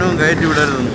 സാധനവും കയറ്റി വിടരുതെന്ന്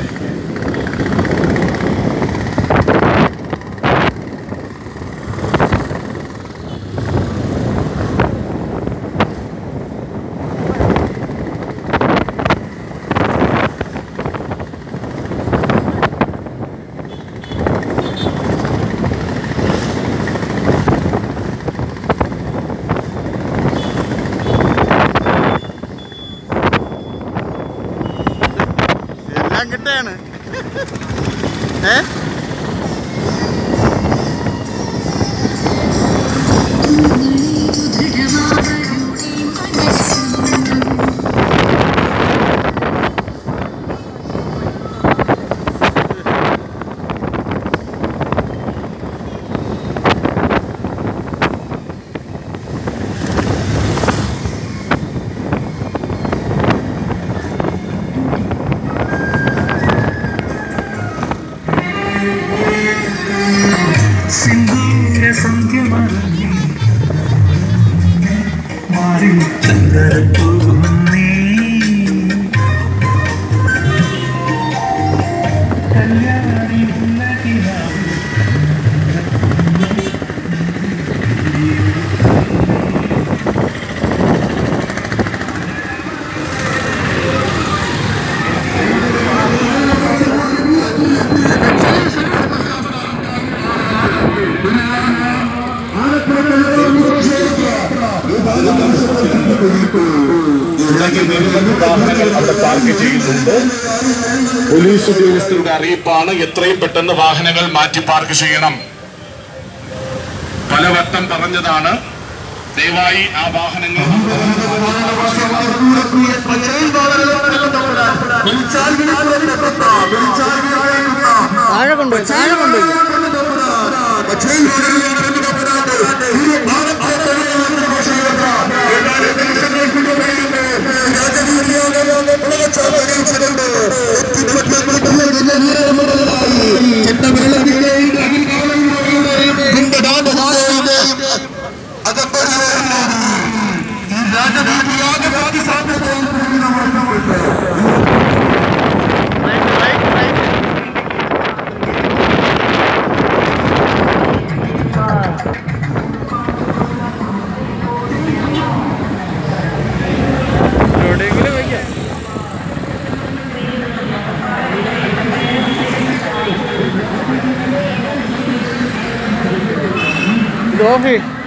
എല്ലാം കിട്ടുകയാണ് ഏ സിന്ദൂര സന്ധ്യമറങ്ങി മാറി ചന്ദ്രപ്പൂകുന്നേ കല്യാണി ഉന്നതിനായി തുടങ്ങി നിരവധി വാഹനങ്ങൾ അവിടെ പാർക്ക് ചെയ്യുന്നുണ്ട് പോലീസ് ഉദ്യോഗസ്ഥരുടെ അറിയിപ്പാണ് എത്രയും പെട്ടെന്ന് വാഹനങ്ങൾ മാറ്റി പാർക്ക് ചെയ്യണം പലവട്ടം പറഞ്ഞതാണ് ദയവായി ആ വാഹനങ്ങൾ താഴെ കൊണ്ടുപോയി താഴെ കൊണ്ടുപോയി എവിടെയെങ്കിലും വയ്ക്കാം ഇത് ഓഫ് ചെയ്യ്.